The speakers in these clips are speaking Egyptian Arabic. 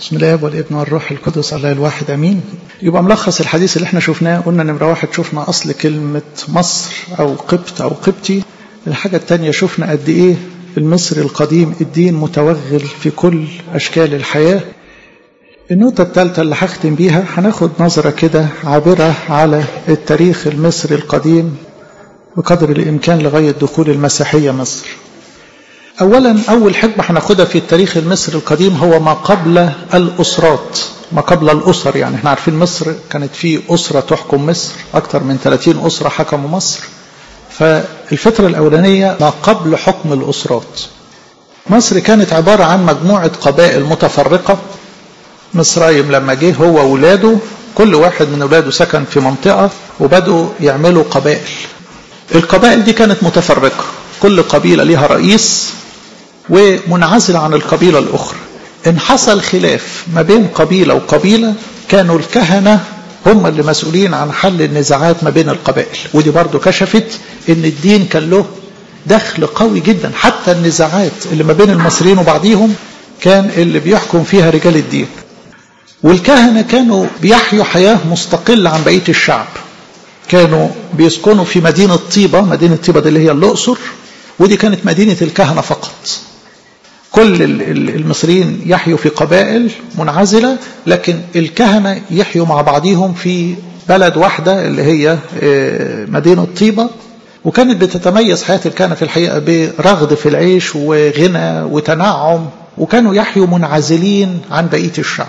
بسم الله والابن والروح القدس الله الواحد امين يبقى ملخص الحديث اللي احنا شفناه قلنا نمره واحد شفنا اصل كلمه مصر او قبط او قبطي الحاجه الثانيه شفنا قد ايه المصري القديم الدين متوغل في كل اشكال الحياه النقطة الثالثة اللي هختم بيها هناخد نظرة كده عابرة على التاريخ المصري القديم بقدر الإمكان لغاية دخول المسيحية مصر أولا أول حقبة هناخدها في التاريخ المصري القديم هو ما قبل الأسرات ما قبل الأسر يعني احنا عارفين مصر كانت في أسرة تحكم مصر أكثر من 30 أسرة حكموا مصر فالفترة الأولانية ما قبل حكم الأسرات مصر كانت عبارة عن مجموعة قبائل متفرقة مصرايم لما جه هو وولاده كل واحد من ولاده سكن في منطقة وبدأوا يعملوا قبائل القبائل دي كانت متفرقة كل قبيلة لها رئيس ومنعزلة عن القبيلة الأخرى إن حصل خلاف ما بين قبيلة وقبيلة كانوا الكهنة هم اللي مسؤولين عن حل النزاعات ما بين القبائل ودي برضو كشفت ان الدين كان له دخل قوي جدا حتى النزاعات اللي ما بين المصريين وبعضيهم كان اللي بيحكم فيها رجال الدين والكهنة كانوا بيحيوا حياة مستقلة عن بقية الشعب كانوا بيسكنوا في مدينة طيبة مدينة طيبة دي اللي هي الأقصر ودي كانت مدينة الكهنة فقط كل المصريين يحيوا في قبائل منعزلة لكن الكهنة يحيوا مع بعضهم في بلد واحدة اللي هي مدينة طيبة وكانت بتتميز حياة الكهنة في الحقيقة برغد في العيش وغنى وتنعم وكانوا يحيوا منعزلين عن بقية الشعب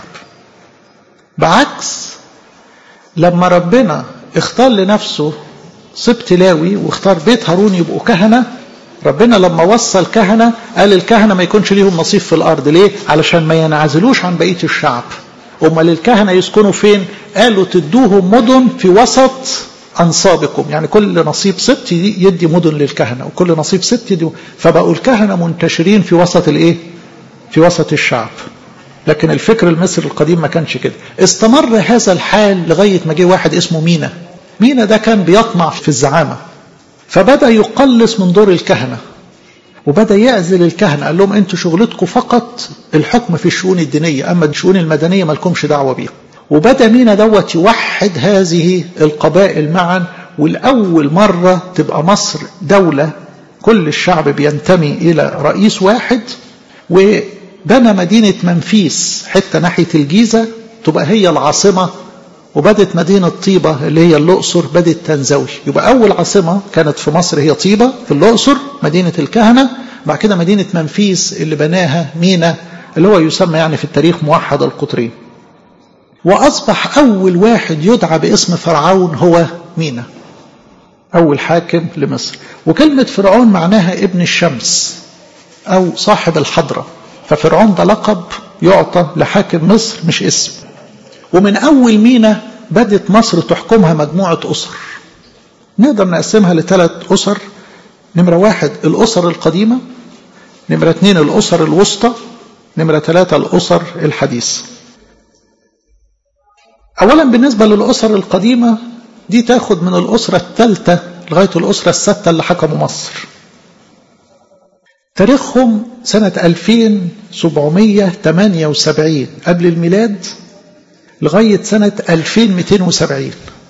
بعكس لما ربنا اختار لنفسه سبت لاوي واختار بيت هارون يبقوا كهنة ربنا لما وصى الكهنة قال الكهنة ما يكونش ليهم نصيب في الأرض ليه؟ علشان ما ينعزلوش عن بقية الشعب أمال الكهنة يسكنوا فين؟ قالوا تدوهم مدن في وسط أنصابكم يعني كل نصيب سبت يدي مدن للكهنة وكل نصيب سبت يدي فبقوا الكهنة منتشرين في وسط الإيه؟ في وسط الشعب لكن الفكر المصري القديم ما كانش كده استمر هذا الحال لغاية ما جه واحد اسمه مينا مينا ده كان بيطمع في الزعامة فبدأ يقلص من دور الكهنة وبدأ يعزل الكهنة قال لهم انتوا شغلتكم فقط الحكم في الشؤون الدينية أما الشؤون المدنية ما لكمش دعوة بيها وبدأ مينا دوت يوحد هذه القبائل معا والأول مرة تبقى مصر دولة كل الشعب بينتمي إلى رئيس واحد وبنى مدينة منفيس حتة ناحية الجيزة تبقى هي العاصمة وبدت مدينة طيبة اللي هي الأقصر بدت تنزوي يبقى أول عاصمة كانت في مصر هي طيبة في الأقصر مدينة الكهنة بعد كده مدينة منفيس اللي بناها مينا اللي هو يسمى يعني في التاريخ موحد القطرين وأصبح أول واحد يدعى باسم فرعون هو مينا أول حاكم لمصر وكلمة فرعون معناها ابن الشمس أو صاحب الحضرة ففرعون ده لقب يعطى لحاكم مصر مش اسم ومن أول مينا بدت مصر تحكمها مجموعة أسر نقدر نقسمها لثلاث أسر نمرة واحد الأسر القديمة نمرة اثنين الأسر الوسطى نمرة ثلاثة الأسر الحديثة أولا بالنسبة للأسر القديمة دي تاخد من الأسرة الثالثة لغاية الأسرة الستة اللي حكموا مصر تاريخهم سنة 2778 قبل الميلاد لغاية سنة 2270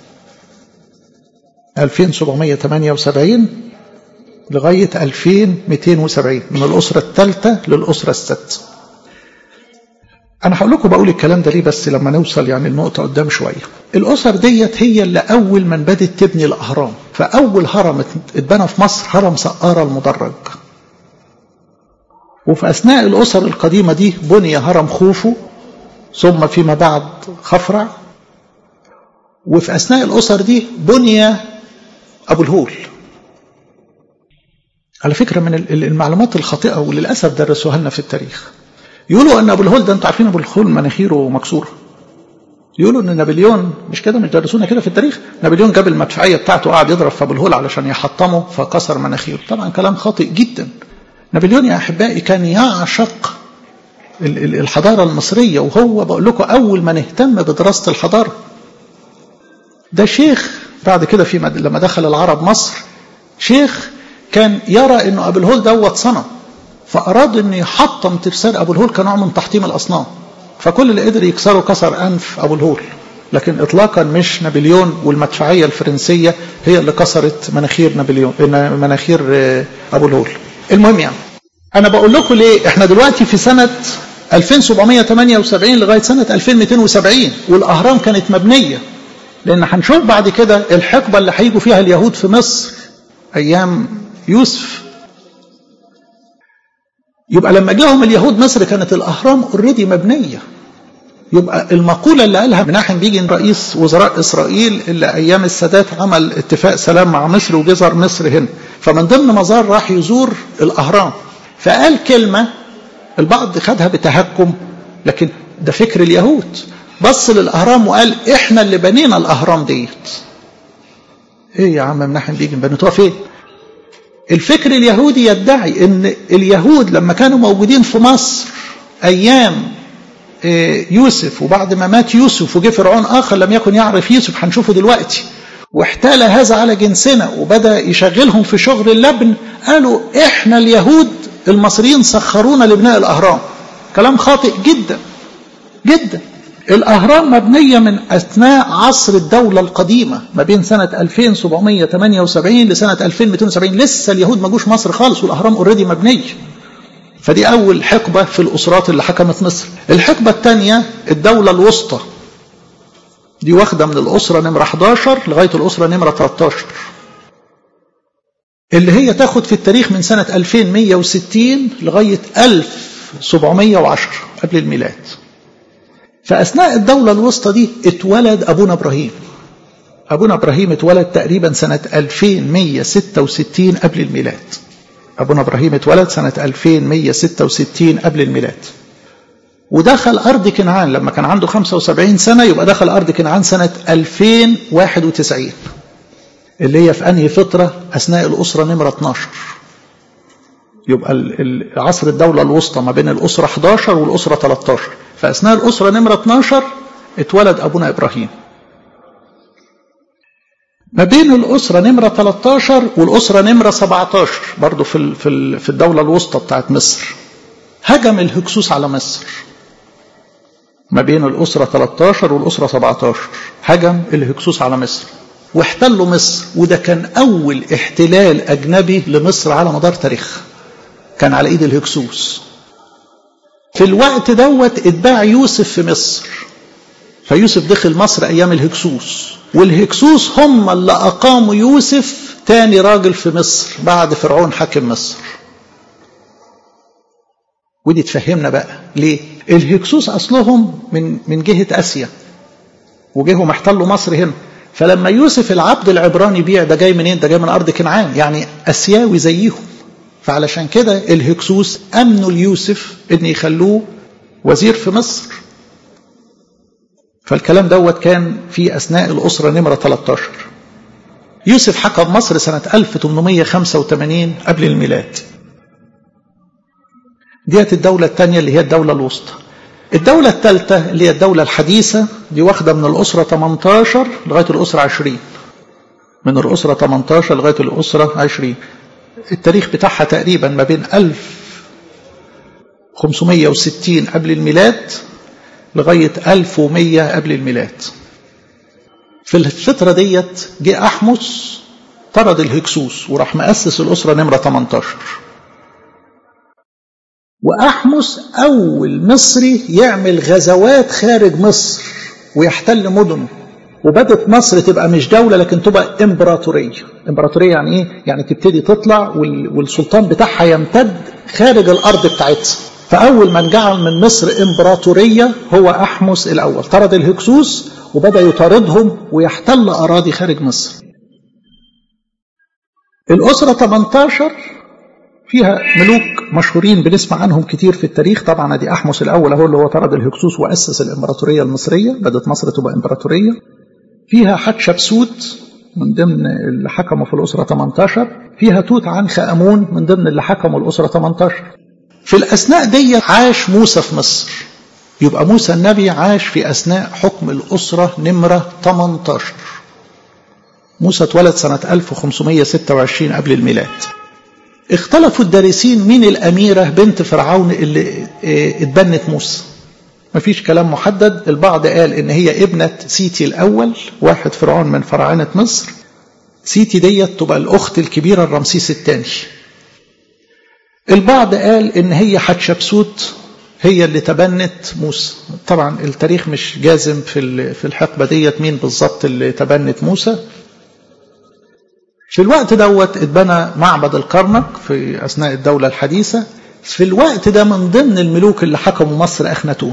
2778 لغاية 2270 من الأسرة الثالثة للأسرة السادسة أنا هقول لكم بقول الكلام ده ليه بس لما نوصل يعني النقطة قدام شوية الأسر ديت هي اللي أول من بدت تبني الأهرام فأول هرم اتبنى في مصر هرم سقارة المدرج وفي أثناء الأسر القديمة دي بني هرم خوفو ثم فيما بعد خفرع وفي أثناء الأسر دي بني أبو الهول على فكرة من المعلومات الخاطئة وللأسف درسوها لنا في التاريخ يقولوا أن أبو الهول ده أنتوا عارفين أبو الهول مناخيره مكسورة يقولوا أن نابليون مش كده مش درسونا كده في التاريخ نابليون جاب المدفعية بتاعته قاعد يضرب في أبو الهول علشان يحطمه فكسر مناخيره طبعا كلام خاطئ جدا نابليون يا أحبائي كان يعشق الحضارة المصرية وهو بقول لكم أول من اهتم بدراسة الحضارة ده شيخ بعد كده في مد... لما دخل العرب مصر شيخ كان يرى انه ابو الهول دوت صنم فاراد انه يحطم تمثال ابو الهول كنوع من تحطيم الاصنام فكل اللي قدر يكسره كسر أنف أبو الهول لكن إطلاقا مش نابليون والمدفعية الفرنسية هي اللي كسرت مناخير نابليون مناخير أبو الهول المهم يعني أنا بقول لكم ليه إحنا دلوقتي في سنة 2778 لغاية سنة 2270 والأهرام كانت مبنية لأن هنشوف بعد كده الحقبة اللي هيجوا فيها اليهود في مصر أيام يوسف يبقى لما جاهم اليهود مصر كانت الأهرام اوريدي مبنية يبقى المقولة اللي قالها مناحم بيجن رئيس وزراء إسرائيل اللي أيام السادات عمل اتفاق سلام مع مصر وجزر مصر هنا فمن ضمن مزار راح يزور الأهرام فقال كلمة البعض خدها بتهكم لكن ده فكر اليهود بص للأهرام وقال إحنا اللي بنينا الأهرام ديت إيه يا عم مناحم بيجن بنيتوها فين الفكر اليهودي يدعي ان اليهود لما كانوا موجودين في مصر ايام يوسف وبعد ما مات يوسف وجه فرعون اخر لم يكن يعرف يوسف هنشوفه دلوقتي واحتال هذا على جنسنا وبدا يشغلهم في شغل اللبن قالوا احنا اليهود المصريين سخرونا لبناء الاهرام كلام خاطئ جدا جدا الأهرام مبنية من أثناء عصر الدولة القديمة ما بين سنة 2778 لسنة 2270 لسه اليهود ما جوش مصر خالص والأهرام اوريدي مبنية فدي أول حقبة في الأسرات اللي حكمت مصر الحقبة الثانية الدولة الوسطى دي واخدة من الأسرة نمرة 11 لغاية الأسرة نمرة 13 اللي هي تاخد في التاريخ من سنة 2160 لغاية 1710 قبل الميلاد فأثناء الدولة الوسطى دي اتولد أبونا إبراهيم أبونا إبراهيم اتولد تقريبا سنة 2166 قبل الميلاد أبونا إبراهيم اتولد سنة 2166 قبل الميلاد ودخل أرض كنعان لما كان عنده 75 سنة يبقى دخل أرض كنعان سنة 2091 اللي هي في أنهي فترة أثناء الأسرة نمرة 12 يبقى عصر الدولة الوسطى ما بين الأسرة 11 والأسرة 13 فأثناء الأسرة نمرة 12 اتولد أبونا إبراهيم ما بين الأسرة نمرة 13 والأسرة نمرة 17 برضو في في في الدولة الوسطى بتاعت مصر هجم الهكسوس على مصر ما بين الأسرة 13 والأسرة 17 هجم الهكسوس على مصر واحتلوا مصر وده كان أول احتلال أجنبي لمصر على مدار تاريخها كان على إيد الهكسوس في الوقت دوت اتباع يوسف في مصر فيوسف دخل مصر أيام الهكسوس والهكسوس هم اللي أقاموا يوسف تاني راجل في مصر بعد فرعون حاكم مصر ودي تفهمنا بقى ليه الهكسوس أصلهم من من جهة آسيا وجيهم احتلوا مصر هنا فلما يوسف العبد العبراني بيع ده جاي منين ده جاي من أرض كنعان يعني أسيوي زيهم فعلشان كده الهكسوس أمنوا ليوسف إن يخلوه وزير في مصر فالكلام دوت كان في أثناء الأسرة نمرة 13 يوسف حكم مصر سنة 1885 قبل الميلاد ديت الدولة الثانية اللي هي الدولة الوسطى الدولة الثالثة اللي هي الدولة الحديثة دي واخدة من الأسرة 18 لغاية الأسرة 20 من الأسرة 18 لغاية الأسرة 20 التاريخ بتاعها تقريبا ما بين 1560 قبل الميلاد لغاية 1100 قبل الميلاد في الفترة ديت جه أحمس طرد الهكسوس وراح مؤسس الأسرة نمرة 18 وأحمس أول مصري يعمل غزوات خارج مصر ويحتل مدنه وبدت مصر تبقى مش دولة لكن تبقى إمبراطورية إمبراطورية يعني إيه؟ يعني تبتدي تطلع والسلطان بتاعها يمتد خارج الأرض بتاعتها فأول من جعل من مصر إمبراطورية هو أحمس الأول طرد الهكسوس وبدأ يطاردهم ويحتل أراضي خارج مصر الأسرة 18 فيها ملوك مشهورين بنسمع عنهم كتير في التاريخ طبعا دي أحمس الأول هو اللي هو طرد الهكسوس وأسس الإمبراطورية المصرية بدأت مصر تبقى إمبراطورية فيها حتشبسوت من ضمن اللي حكموا في الأسرة 18 فيها توت عنخ آمون من ضمن اللي حكموا الأسرة 18 في الأثناء دي عاش موسى في مصر يبقى موسى النبي عاش في أثناء حكم الأسرة نمرة 18 موسى اتولد سنة 1526 قبل الميلاد اختلفوا الدارسين مين الأميرة بنت فرعون اللي اتبنت موسى مفيش كلام محدد البعض قال ان هي ابنة سيتي الاول واحد فرعون من فراعنة مصر سيتي ديت تبقى الاخت الكبيرة الرمسيس الثاني البعض قال ان هي حتشبسوت هي اللي تبنت موسى طبعا التاريخ مش جازم في في الحقبة ديت مين بالظبط اللي تبنت موسى في الوقت دوت اتبنى معبد الكرنك في اثناء الدولة الحديثة في الوقت ده من ضمن الملوك اللي حكموا مصر اخناتون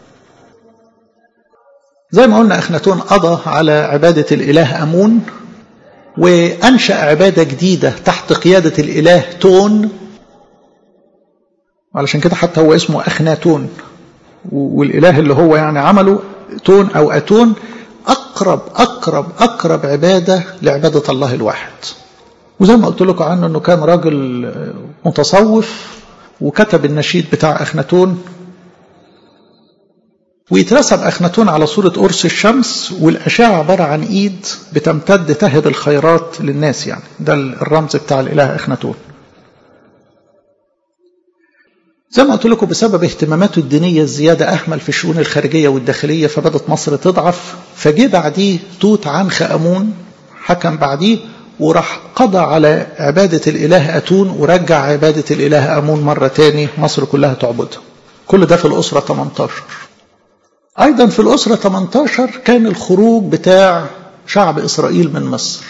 زي ما قلنا اخناتون قضى على عبادة الاله امون وانشأ عبادة جديدة تحت قيادة الاله تون علشان كده حتى هو اسمه أخناتون والإله اللي هو يعني عمله تون أو أتون أقرب أقرب أقرب عبادة لعبادة الله الواحد وزي ما قلت لكم عنه أنه كان راجل متصوف وكتب النشيد بتاع أخناتون ويترسم أخناتون على صورة قرص الشمس والأشعة عبارة عن إيد بتمتد تهب الخيرات للناس يعني ده الرمز بتاع الإله أخناتون زي ما قلت لكم بسبب اهتماماته الدينية الزيادة أهمل في الشؤون الخارجية والداخلية فبدت مصر تضعف فجه بعديه توت عنخ أمون حكم بعديه وراح قضى على عبادة الإله أتون ورجع عبادة الإله أمون مرة تاني مصر كلها تعبدها كل ده في الأسرة 18 أيضا في الأسرة 18 كان الخروج بتاع شعب إسرائيل من مصر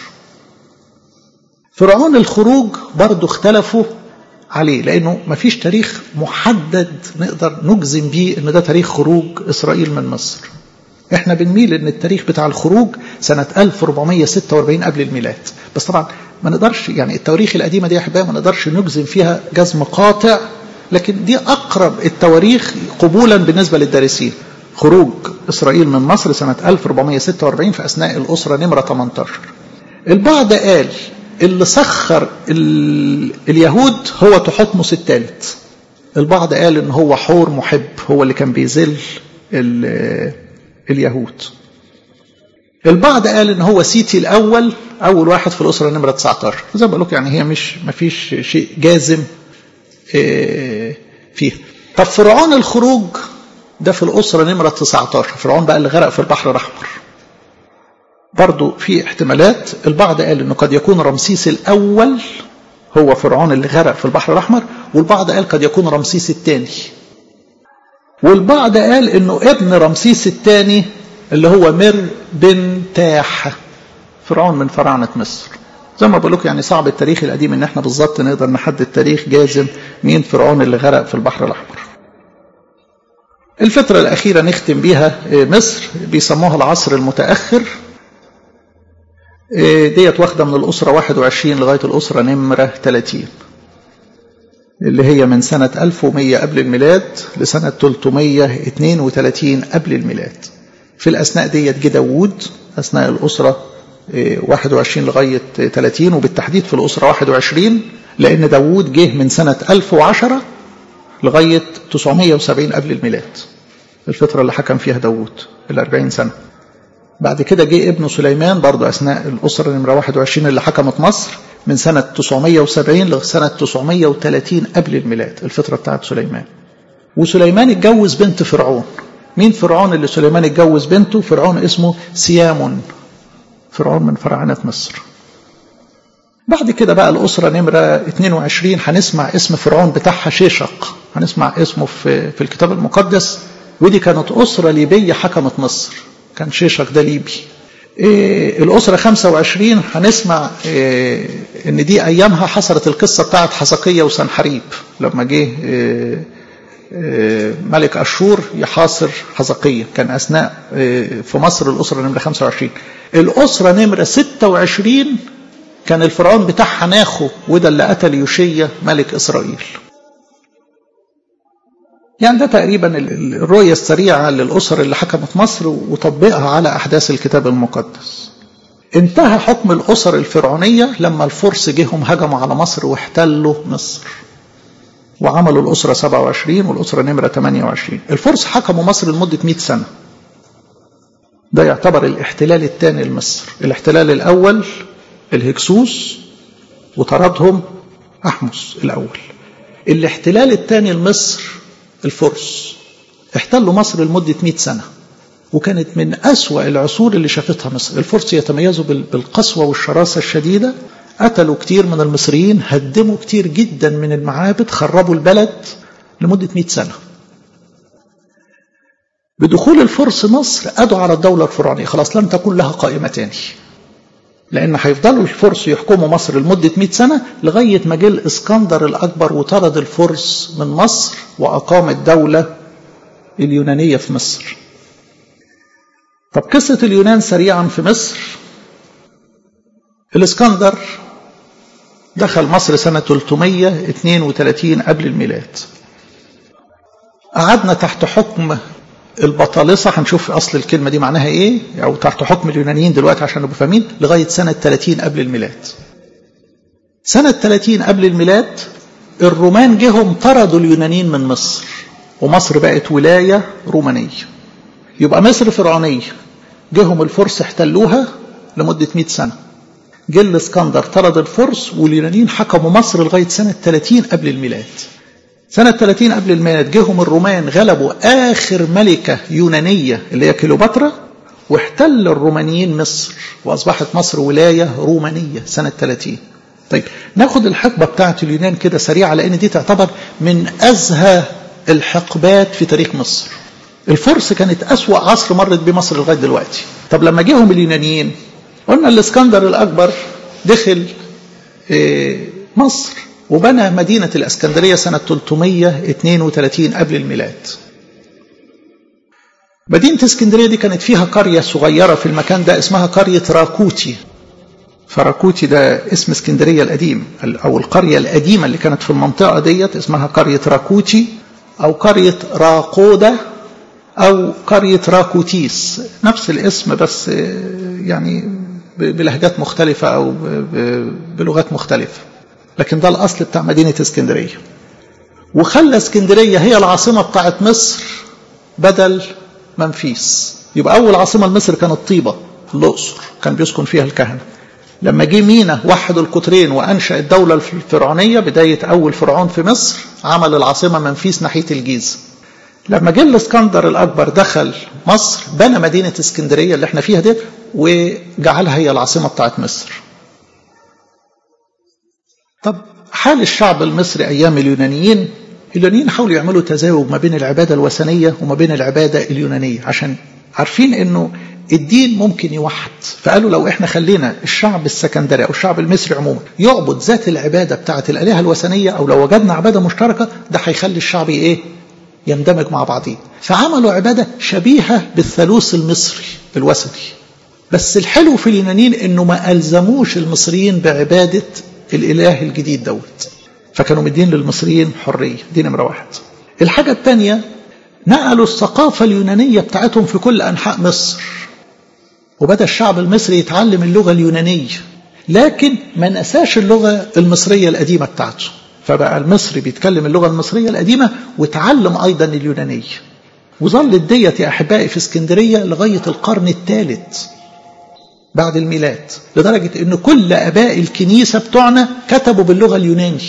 فرعون الخروج برضو اختلفوا عليه لأنه ما فيش تاريخ محدد نقدر نجزم بيه أنه ده تاريخ خروج إسرائيل من مصر احنا بنميل ان التاريخ بتاع الخروج سنة 1446 قبل الميلاد بس طبعا ما نقدرش يعني التواريخ القديمة دي يا احبائي ما نقدرش نجزم فيها جزم قاطع لكن دي اقرب التواريخ قبولا بالنسبة للدارسين خروج اسرائيل من مصر سنة 1446 في اثناء الاسرة نمرة 18 البعض قال اللي سخر اليهود هو تحتمس الثالث البعض قال ان هو حور محب هو اللي كان بيذل اليهود البعض قال ان هو سيتي الاول اول واحد في الاسره نمره 19 زي ما بقول لكم يعني هي مش ما فيش شيء جازم فيها طب فرعون الخروج ده في الاسره نمره 19 فرعون بقى اللي غرق في البحر الاحمر برضو في احتمالات البعض قال انه قد يكون رمسيس الاول هو فرعون اللي غرق في البحر الاحمر والبعض قال قد يكون رمسيس الثاني والبعض قال انه ابن رمسيس الثاني اللي هو مر بن تاح فرعون من فراعنة مصر زي ما بقول لكم يعني صعب التاريخ القديم ان احنا بالظبط نقدر نحدد تاريخ جازم مين فرعون اللي غرق في البحر الاحمر الفترة الأخيرة نختم بيها مصر بيسموها العصر المتأخر ديت واخدة من الأسرة 21 لغاية الأسرة نمرة 30 اللي هي من سنة 1100 قبل الميلاد لسنة 332 قبل الميلاد في الأثناء ديت جه داوود أثناء الأسرة 21 لغاية 30 وبالتحديد في الأسرة 21 لأن داوود جه من سنة 1010 لغاية 970 قبل الميلاد الفترة اللي حكم فيها داوود ال 40 سنة بعد كده جه ابنه سليمان برضه أثناء الأسرة نمرة 21 اللي حكمت مصر من سنة 970 لسنة 930 قبل الميلاد الفترة بتاعت سليمان وسليمان اتجوز بنت فرعون مين فرعون اللي سليمان اتجوز بنته فرعون اسمه سيامون فرعون من فراعنة مصر بعد كده بقى الأسرة نمرة 22 هنسمع اسم فرعون بتاعها شيشق هنسمع اسمه في, في الكتاب المقدس ودي كانت أسرة ليبية حكمت مصر كان شيشق ده ليبي إيه الأسرة 25 هنسمع إيه إن دي أيامها حصلت القصة بتاعت حسقية وسنحريب لما جه إيه ملك أشور يحاصر حزقية كان أثناء في مصر الأسرة نمرة 25 الأسرة نمرة 26 كان الفرعون بتاعها ناخو وده اللي قتل يوشية ملك إسرائيل يعني ده تقريبا الرؤية السريعة للأسر اللي حكمت مصر وتطبيقها على أحداث الكتاب المقدس انتهى حكم الأسر الفرعونية لما الفرس جيهم هجموا على مصر واحتلوا مصر وعملوا الأسرة 27 والأسرة نمرة 28 الفرس حكموا مصر لمدة 100 سنة ده يعتبر الاحتلال الثاني لمصر الاحتلال الأول الهكسوس وطردهم أحمس الأول الاحتلال الثاني لمصر الفرس احتلوا مصر لمدة 100 سنة وكانت من أسوأ العصور اللي شافتها مصر الفرس يتميزوا بالقسوة والشراسة الشديدة قتلوا كتير من المصريين هدموا كتير جدا من المعابد خربوا البلد لمدة 100 سنة بدخول الفرس مصر أدوا على الدولة الفرعونية خلاص لن تكون لها قائمة تاني لأن هيفضلوا الفرس يحكموا مصر لمدة 100 سنة لغاية ما جه الإسكندر الأكبر وطرد الفرس من مصر وأقام الدولة اليونانية في مصر طب قصة اليونان سريعا في مصر الإسكندر دخل مصر سنة 332 قبل الميلاد قعدنا تحت حكم البطالسة هنشوف أصل الكلمة دي معناها إيه أو تحت حكم اليونانيين دلوقتي عشان نبقى فاهمين لغاية سنة 30 قبل الميلاد سنة 30 قبل الميلاد الرومان جهم طردوا اليونانيين من مصر ومصر بقت ولاية رومانية يبقى مصر فرعونية جهم الفرس احتلوها لمدة 100 سنة جه الاسكندر طرد الفرس واليونانيين حكموا مصر لغاية سنة 30 قبل الميلاد سنة 30 قبل الميلاد جهم الرومان غلبوا آخر ملكة يونانية اللي هي كليوباترا واحتل الرومانيين مصر وأصبحت مصر ولاية رومانية سنة 30 طيب ناخد الحقبة بتاعة اليونان كده سريعة لأن دي تعتبر من أزهى الحقبات في تاريخ مصر الفرس كانت أسوأ عصر مرت بيه مصر لغاية دلوقتي طب لما جيهم اليونانيين قلنا الاسكندر الأكبر دخل مصر وبنى مدينة الأسكندرية سنة 332 قبل الميلاد مدينة اسكندرية دي كانت فيها قرية صغيرة في المكان ده اسمها قرية راكوتي فراكوتي ده اسم اسكندرية القديم أو القرية القديمة اللي كانت في المنطقة ديت اسمها قرية راكوتي أو قرية راقودة أو قرية راكوتيس نفس الاسم بس يعني بلهجات مختلفة أو بلغات مختلفة لكن ده الأصل بتاع مدينة اسكندرية وخلى اسكندرية هي العاصمة بتاعت مصر بدل منفيس يبقى أول عاصمة لمصر كانت طيبة الأقصر كان بيسكن فيها الكهنة لما جه مينا وحد القطرين وأنشأ الدولة الفرعونية بداية أول فرعون في مصر عمل العاصمة منفيس ناحية الجيزة لما جه الاسكندر الأكبر دخل مصر بنى مدينة اسكندرية اللي احنا فيها دي وجعلها هي العاصمة بتاعت مصر طب حال الشعب المصري أيام اليونانيين اليونانيين حاولوا يعملوا تزاوج ما بين العبادة الوثنية وما بين العبادة اليونانية عشان عارفين انه الدين ممكن يوحد فقالوا لو احنا خلينا الشعب السكندري او الشعب المصري عموما يعبد ذات العباده بتاعه الالهه الوثنيه او لو وجدنا عباده مشتركه ده هيخلي الشعب ايه يندمج مع بعضيه فعملوا عباده شبيهه بالثالوث المصري الوثني بس الحلو في اليونانيين انه ما الزموش المصريين بعباده الاله الجديد دوت فكانوا مدين للمصريين حريه دي نمره واحد الحاجه الثانيه نقلوا الثقافه اليونانيه بتاعتهم في كل انحاء مصر وبدا الشعب المصري يتعلم اللغه اليونانيه لكن ما نساش اللغه المصريه القديمه بتاعته فبقى المصري بيتكلم اللغه المصريه القديمه وتعلم ايضا اليونانيه وظلت ديت يا احبائي في اسكندريه لغايه القرن الثالث بعد الميلاد لدرجه ان كل اباء الكنيسه بتوعنا كتبوا باللغه اليوناني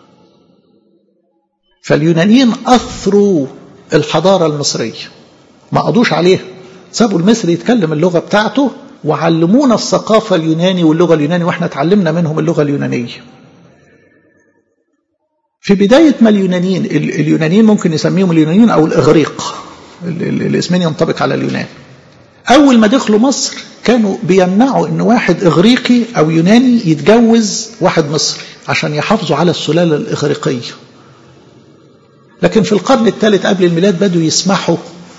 فاليونانيين اثروا الحضاره المصريه ما قضوش عليها سابوا المصري يتكلم اللغه بتاعته وعلمونا الثقافه اليوناني واللغه اليوناني واحنا اتعلمنا منهم اللغه اليونانيه في بداية ما اليونانيين اليونانيين ممكن نسميهم اليونانيين أو الإغريق الاسمين ينطبق على اليونان أول ما دخلوا مصر كانوا بيمنعوا إن واحد إغريقي أو يوناني يتجوز واحد مصري عشان يحافظوا على السلالة الإغريقية لكن في القرن الثالث قبل الميلاد بدوا يسمحوا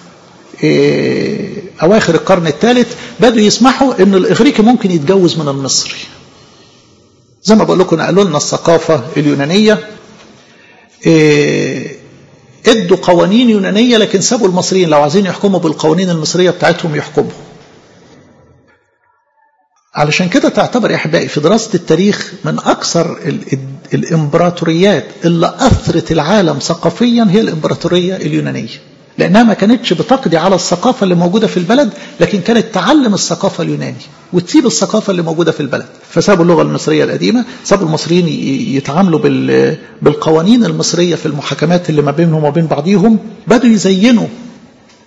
إيه أواخر القرن الثالث بدوا يسمحوا إن الإغريقي ممكن يتجوز من المصري زي ما بقول لكم نقلوا لنا الثقافة اليونانية إيه ادوا قوانين يونانية لكن سابوا المصريين لو عايزين يحكموا بالقوانين المصرية بتاعتهم يحكموا علشان كده تعتبر يا احبائي في دراسة التاريخ من أكثر ال ال الإمبراطوريات اللي أثرت العالم ثقافيا هي الإمبراطورية اليونانية لأنها ما كانتش بتقضي على الثقافة اللي موجودة في البلد لكن كانت تعلم الثقافة اليوناني وتسيب الثقافة اللي موجودة في البلد فسابوا اللغة المصرية القديمة سابوا المصريين يتعاملوا بالقوانين المصرية في المحاكمات اللي ما بينهم وبين بعضيهم بدوا يزينوا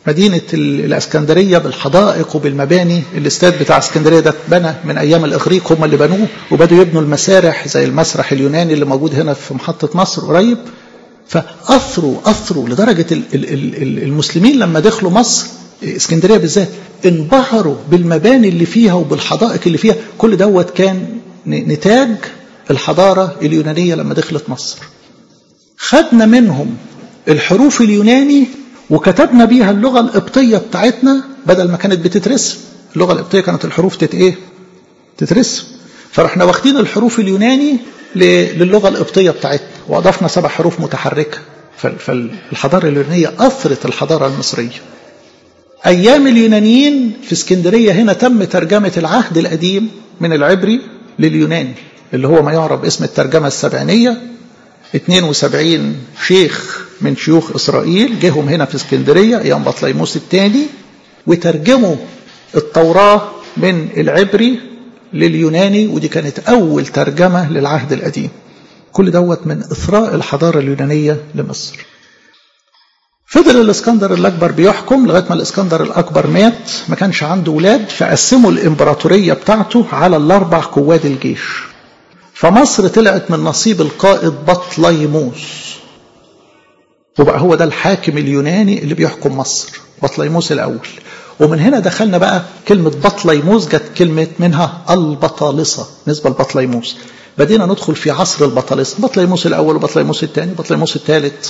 مدينة الاسكندرية بالحدائق وبالمباني الاستاد بتاع اسكندرية ده اتبنى من ايام الاغريق هم اللي بنوه وبدوا يبنوا المسارح زي المسرح اليوناني اللي موجود هنا في محطة مصر قريب فاثروا اثروا لدرجة المسلمين لما دخلوا مصر اسكندرية بالذات انبهروا بالمباني اللي فيها وبالحدائق اللي فيها كل دوت كان نتاج الحضارة اليونانية لما دخلت مصر خدنا منهم الحروف اليوناني وكتبنا بيها اللغة القبطية بتاعتنا بدل ما كانت بتترسم اللغة القبطية كانت الحروف تت ايه تترسم فرحنا واخدين الحروف اليوناني للغة القبطية بتاعتنا وأضفنا سبع حروف متحركة فالحضارة اليونانية أثرت الحضارة المصرية أيام اليونانيين في اسكندرية هنا تم ترجمة العهد القديم من العبري لليوناني اللي هو ما يعرف باسم الترجمة السبعينية 72 شيخ من شيوخ إسرائيل جيهم هنا في اسكندرية أيام بطليموس الثاني وترجموا التوراة من العبري لليوناني ودي كانت أول ترجمة للعهد القديم كل دوت من إثراء الحضارة اليونانية لمصر فضل الاسكندر الأكبر بيحكم لغاية ما الاسكندر الأكبر مات ما كانش عنده ولاد فقسموا الإمبراطورية بتاعته على الأربع قواد الجيش فمصر طلعت من نصيب القائد بطليموس وبقى هو ده الحاكم اليوناني اللي بيحكم مصر بطليموس الأول ومن هنا دخلنا بقى كلمة بطليموس جت كلمة منها البطالصة نسبة لبطليموس بدينا ندخل في عصر البطالصة بطليموس الأول وبطليموس الثاني وبطليموس الثالث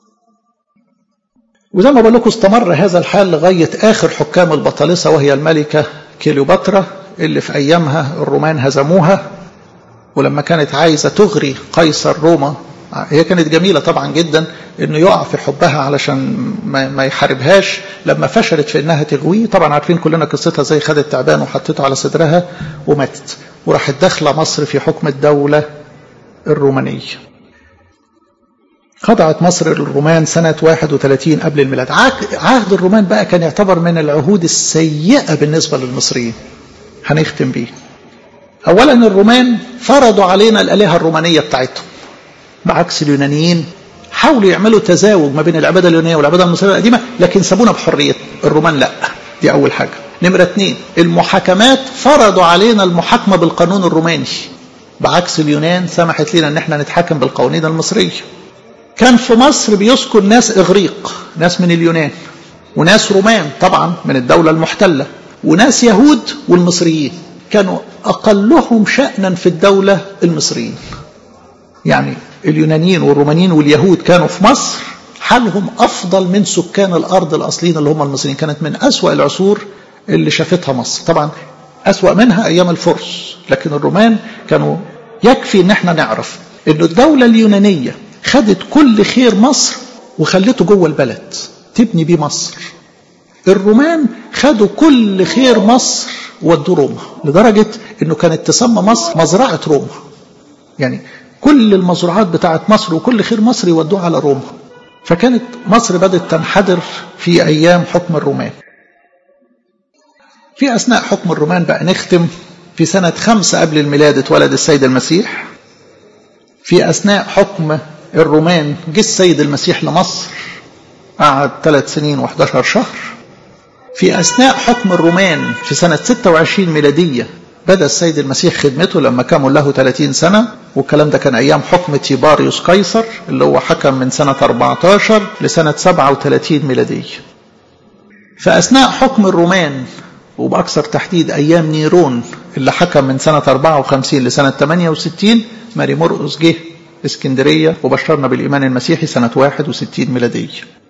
وزي ما بقول لكم استمر هذا الحال لغاية آخر حكام البطالصة وهي الملكة كيليوباترا اللي في أيامها الرومان هزموها ولما كانت عايزة تغري قيصر روما هي كانت جميلة طبعا جدا انه يقع في حبها علشان ما يحاربهاش لما فشلت في انها تغويه طبعا عارفين كلنا قصتها زي خدت تعبان وحطته على صدرها وماتت وراحت داخله مصر في حكم الدولة الرومانية خضعت مصر للرومان سنة 31 قبل الميلاد عهد الرومان بقى كان يعتبر من العهود السيئة بالنسبة للمصريين هنختم بيه أولا الرومان فرضوا علينا الآلهة الرومانية بتاعتهم بعكس اليونانيين حاولوا يعملوا تزاوج ما بين العبادة اليونانية والعبادة المصرية القديمة لكن سابونا بحرية الرومان لا دي أول حاجة نمرة اثنين المحاكمات فرضوا علينا المحاكمة بالقانون الروماني بعكس اليونان سمحت لنا ان احنا نتحاكم بالقوانين المصرية كان في مصر بيسكن ناس اغريق ناس من اليونان وناس رومان طبعا من الدولة المحتلة وناس يهود والمصريين كانوا أقلهم شأنا في الدولة المصريين يعني اليونانيين والرومانيين واليهود كانوا في مصر حالهم أفضل من سكان الأرض الأصليين اللي هم المصريين كانت من أسوأ العصور اللي شافتها مصر طبعا أسوأ منها أيام الفرس لكن الرومان كانوا يكفي ان احنا نعرف ان الدولة اليونانية خدت كل خير مصر وخلته جوه البلد تبني بيه مصر الرومان خدوا كل خير مصر ودوا روما لدرجة انه كانت تسمى مصر مزرعة روما يعني كل المزروعات بتاعت مصر وكل خير مصر يودوه على روما فكانت مصر بدأت تنحدر في أيام حكم الرومان في أثناء حكم الرومان بقى نختم في سنة خمسة قبل الميلاد اتولد السيد المسيح في أثناء حكم الرومان جه السيد المسيح لمصر قعد ثلاث سنين و11 شهر في أثناء حكم الرومان في سنة 26 ميلادية بدأ السيد المسيح خدمته لما كمل له 30 سنة والكلام ده كان أيام حكم تيباريوس قيصر اللي هو حكم من سنة 14 لسنة 37 ميلادية فأثناء حكم الرومان وبأكثر تحديد أيام نيرون اللي حكم من سنة 54 لسنة 68 ماري مرقس جه اسكندرية وبشرنا بالإيمان المسيحي سنة 61 ميلادية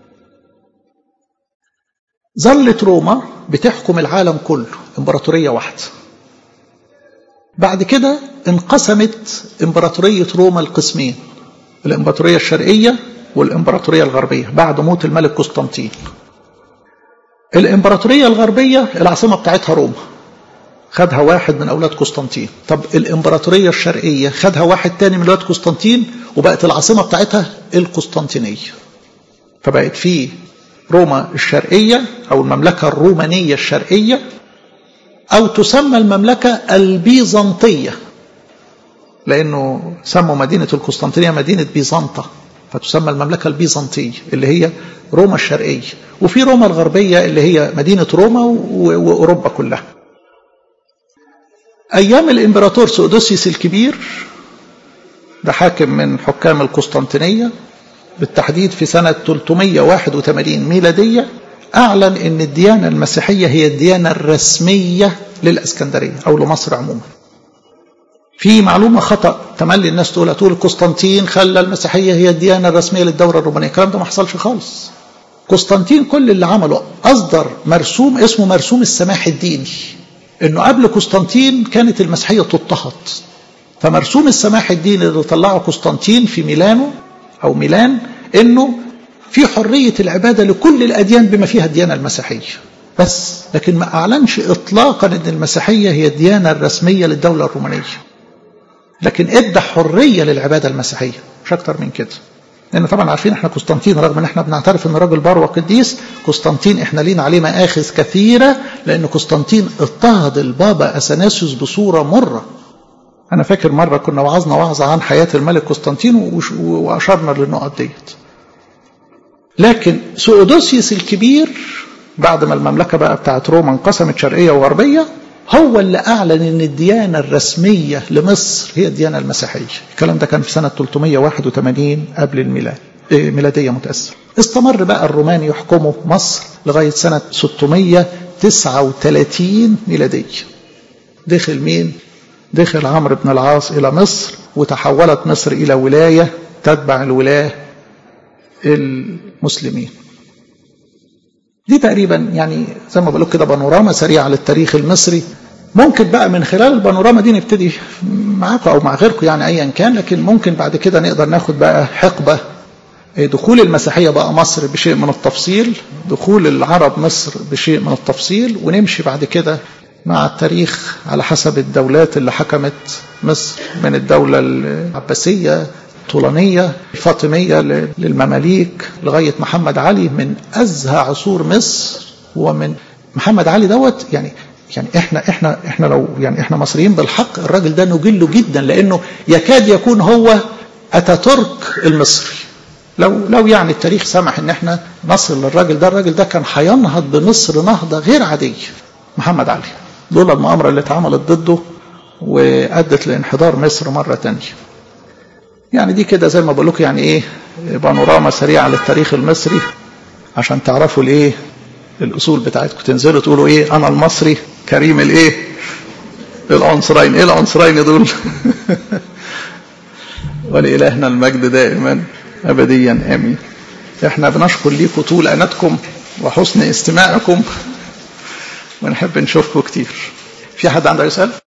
ظلت روما بتحكم العالم كله امبراطورية واحدة بعد كده انقسمت امبراطورية روما القسمين الامبراطورية الشرقية والامبراطورية الغربية بعد موت الملك قسطنطين الامبراطورية الغربية العاصمة بتاعتها روما خدها واحد من أولاد قسطنطين طب الامبراطورية الشرقية خدها واحد تاني من أولاد قسطنطين وبقت العاصمة بتاعتها القسطنطينية فبقت في روما الشرقية أو المملكة الرومانية الشرقية أو تسمى المملكة البيزنطية لأنه سموا مدينة القسطنطينية مدينة بيزنطة فتسمى المملكة البيزنطية اللي هي روما الشرقية وفي روما الغربية اللي هي مدينة روما وأوروبا كلها أيام الإمبراطور سودوسيوس الكبير ده حاكم من حكام القسطنطينية بالتحديد في سنة 381 ميلادية أعلن أن الديانة المسيحية هي الديانة الرسمية للإسكندرية أو لمصر عموما في معلومة خطأ تملي الناس تقول تقول قسطنطين خلى المسيحية هي الديانة الرسمية للدولة الرومانية الكلام ده ما حصلش خالص قسطنطين كل اللي عمله أصدر مرسوم اسمه مرسوم السماح الديني انه قبل قسطنطين كانت المسيحية تضطهد فمرسوم السماح الديني اللي طلعه قسطنطين في ميلانو أو ميلان انه في حرية العبادة لكل الأديان بما فيها الديانة المسيحية بس لكن ما أعلنش إطلاقا أن المسيحية هي الديانة الرسمية للدولة الرومانية لكن ادى حرية للعبادة المسيحية مش أكتر من كده لأن طبعا عارفين احنا قسطنطين رغم ان احنا بنعترف ان راجل بار وقديس قسطنطين احنا لينا عليه مآخذ كثيرة لأن قسطنطين اضطهد البابا أثناسيوس بصورة مرة أنا فاكر مرة كنا وعظنا وعظة عن حياة الملك قسطنطين وأشرنا للنقط ديت لكن سؤدوسيوس الكبير بعد ما المملكة بقى بتاعت روما انقسمت شرقية وغربية هو اللي أعلن أن الديانة الرسمية لمصر هي الديانة المسيحية الكلام ده كان في سنة 381 قبل الميلاد إيه ميلادية متأسف استمر بقى الرومان يحكموا مصر لغاية سنة 639 ميلادية دخل مين؟ دخل عمرو بن العاص إلى مصر وتحولت مصر إلى ولاية تتبع الولاة المسلمين دي تقريبا يعني زي ما بقول كده بانوراما سريعه للتاريخ المصري ممكن بقى من خلال البانوراما دي نبتدي معاكم او مع غيركم يعني ايا كان لكن ممكن بعد كده نقدر ناخد بقى حقبه دخول المسيحيه بقى مصر بشيء من التفصيل دخول العرب مصر بشيء من التفصيل ونمشي بعد كده مع التاريخ على حسب الدولات اللي حكمت مصر من الدوله العباسيه الطولانية الفاطمية للمماليك لغاية محمد علي من أزهى عصور مصر ومن محمد علي دوت يعني يعني احنا احنا احنا لو يعني احنا مصريين بالحق الراجل ده نجله جدا لانه يكاد يكون هو اتاتورك المصري لو لو يعني التاريخ سمح ان احنا نصل للراجل ده الراجل ده كان هينهض بمصر نهضه غير عاديه محمد علي دول المؤامره اللي اتعملت ضده وادت لانحدار مصر مره ثانيه يعني دي كده زي ما بقول لكم يعني ايه بانوراما سريعه للتاريخ المصري عشان تعرفوا الايه الاصول بتاعتكم تنزلوا تقولوا ايه انا المصري كريم الايه العنصرين ايه العنصرين دول ولإلهنا المجد دائما ابديا امين احنا بنشكر ليكم طول اناتكم وحسن استماعكم ونحب نشوفكم كتير في حد عنده يسأل